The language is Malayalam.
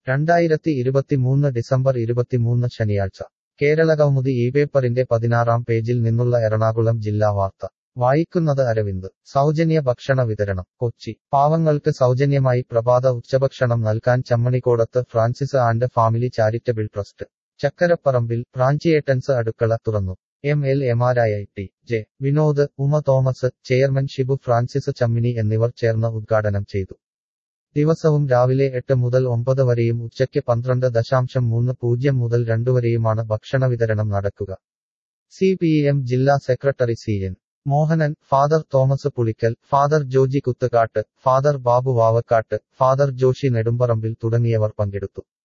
രണ്ടായിരത്തി ഇരുപത്തിമൂന്ന് ഡിസംബർ ഇരുപത്തിമൂന്ന് ശനിയാഴ്ച കേരള കൗമുദി ഈ പേപ്പറിന്റെ പതിനാറാം പേജിൽ നിന്നുള്ള എറണാകുളം ജില്ലാ വാർത്ത വായിക്കുന്നത് അരവിന്ദ് സൗജന്യ ഭക്ഷണ വിതരണം കൊച്ചി പാവങ്ങൾക്ക് സൗജന്യമായി പ്രഭാത ഉച്ചഭക്ഷണം നൽകാൻ Chammanikkodath Francis and family charitable trust ചക്കരപ്പറമ്പിൽ ഫ്രാഞ്ചിയേട്ടൻസ് അടുക്കള തുറന്നു എം എൽ എമാരായ T J Vinod Uma Thomas chairman Shibu Francis Chammini എന്നിവർ ചേർന്ന് ഉദ്ഘാടനം ചെയ്തു ദിവസവും രാവിലെ എട്ട് മുതൽ ഒമ്പത് വരെയും ഉച്ചയ്ക്ക് പന്ത്രണ്ട് ദശാംശം മൂന്ന് പൂജ്യം മുതൽ രണ്ടു വരെയുമാണ് ഭക്ഷണ വിതരണം നടക്കുക സി പി എം ജില്ലാ secretary C N Mohanan father Thomas Pulikkal father Joji Kuthukattu father Babu Vavakkattu father Joshi Nedumparambil തുടങ്ങിയവർ പങ്കെടുത്തു